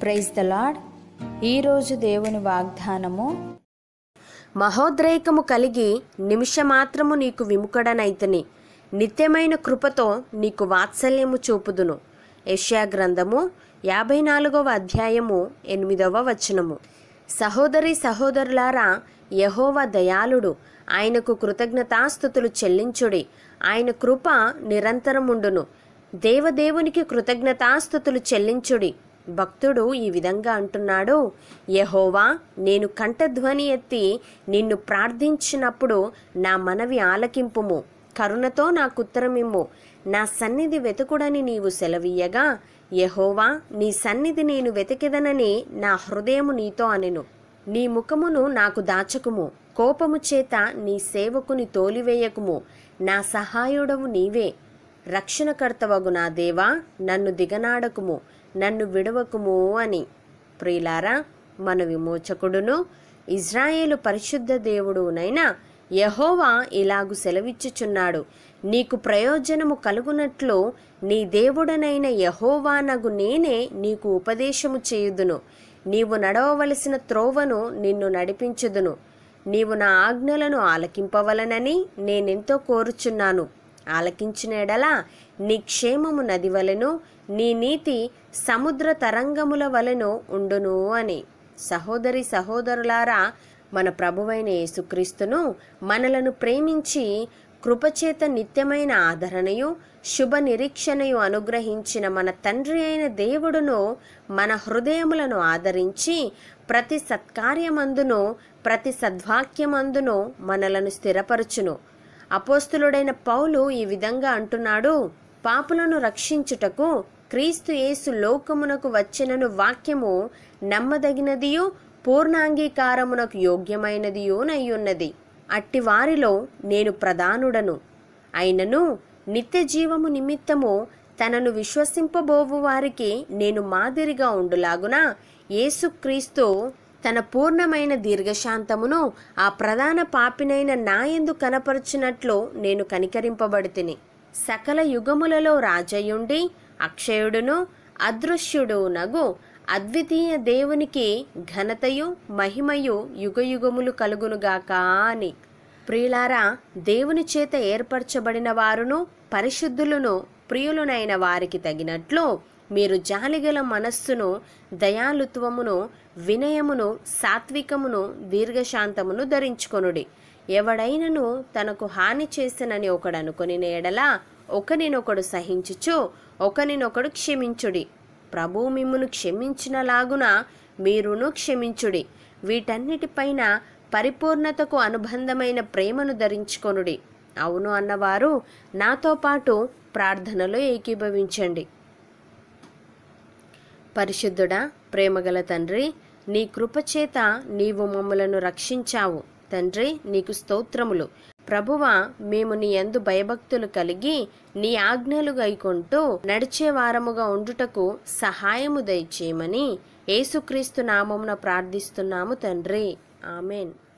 praise the lord ఈరోజు దేవుని వాగ్దానము మహోద్రేకము కలిగి నిమిషమాత్రము నీకు విముఖడనైతని నిత్యమైన కృపతో నీకు వాత్సల్యము చూపుదును యెషయా గ్రంథము యాభై నాలుగవ అధ్యాయము ఎనిమిదవ వచనము సహోదరి సహోదరులారా యహోవా దయాళుడు ఆయనకు కృతజ్ఞతాస్థుతులు చెల్లించుడి ఆయన కృప నిరంతరముండును దేవదేవునికి కృతజ్ఞతాస్థుతులు చెల్లించుడి భక్తుడు ఈ విధంగా అంటున్నాడు యహోవా నేను కంఠధ్వని ఎత్తి నిన్ను ప్రార్థించినప్పుడు నా మనవి ఆలకింపుము కరుణతో నాకు ఉత్తరమిమ్ము నా సన్నిధి వెతుకుడని నీవు సెలవీయగా యహోవా నీ సన్నిధి నేను వెతికెదనని నా హృదయము నీతో అనెను నీ ముఖమును నాకు దాచకుము కోపము చేత నీ సేవకుని తోలివేయకుము నా సహాయుడవు నీవే రక్షణకర్తవగు నా దేవా నన్ను దిగనాడకుము నన్ను విడవకుము అని ప్రియులారా మన విమోచకుడును ఇజ్రాయేలు పరిశుద్ధ దేవుడునైనా యహోవా ఇలాగు సెలవిచ్చుచున్నాడు నీకు ప్రయోజనము కలుగునట్లు నీ దేవుడనైన యహోవానగు నేనే నీకు ఉపదేశము చేయుదును నీవు నడవవలసిన త్రోవను నిన్ను నడిపించుదును నీవు నా ఆజ్ఞలను ఆలకింపవలనని నేనెంతో కోరుచున్నాను ఆలకించిన ఎడలా నీ క్షేమము నది వలెను నీ నీతి సముద్ర తరంగముల వలెను ఉండును అని సహోదరి సహోదరులారా మన ప్రభువైన యేసుక్రీస్తును మనలను ప్రేమించి కృపచేత నిత్యమైన ఆదరణయు శుభ నిరీక్షణయు అనుగ్రహించిన మన తండ్రి అయిన దేవుడును మన హృదయములను ఆదరించి ప్రతి సత్కార్యమందును ప్రతి సద్వాక్యమందును మనలను స్థిరపరచును అపోస్తులుడైన పౌలు ఈ విధంగా అంటున్నాడు పాపులను రక్షించుటకు క్రీస్తు యేసు లోకమునకు వచ్చినను వాక్యము నమ్మదగినదియు పూర్ణాంగీకారమునకు యోగ్యమైనదియునయ్యున్నది అట్టి వారిలో నేను ప్రధానుడను అయినను నిత్య జీవము నిమిత్తము తనను విశ్వసింపబోవు వారికి నేను మాదిరిగా ఉండులాగున యేసుక్రీస్తు తన పూర్ణమైన దీర్ఘశాంతమును ఆ ప్రధాన పాపినైన నాయందు కనపరుచినట్లు నేను కనికరింపబడితిని సకల యుగములలో రాజయుండి అక్షయుడును అదృశ్యుడు నగు అద్వితీయ దేవునికి ఘనతయు మహిమయు యుగయుగములు కలుగునుగాక అని ప్రియులారా దేవుని చేత ఏర్పరచబడిన వారును పరిశుద్ధులను ప్రియులునైన వారికి తగినట్లు మీరు జాలిగల మనస్సును దయాలుత్వమును వినయమును సాత్వికమును దీర్ఘశాంతమును ధరించుకొనుడి ఎవడైనను తనకు హాని చేసినని ఒకడు అనుకుని ఎడలా ఒకనినొకడు సహించుచు ఒకనినొకడు క్షమించుడి ప్రభు మిమ్మును క్షమించినలాగున మీరును క్షమించుడి వీటన్నిటిపైన పరిపూర్ణతకు అనుబంధమైన ప్రేమను ధరించుకొనుడి అవును అన్నవారు నాతో పాటు ప్రార్థనలో ఏకీభవించండి పరిశుద్ధుడా ప్రేమగల తండ్రి నీ కృపచేత నీవు మమ్మలను రక్షించావు తండ్రి నీకు స్తోత్రములు ప్రభువా మేము నీ యందు భయభక్తులు కలిగి నీ ఆజ్ఞలు గైకొంటూ నడిచే వారముగా ఉండుటకు సహాయము దయచేయమని యేసుక్రీస్తు నామమున ప్రార్థిస్తున్నాము తండ్రి ఆమెన్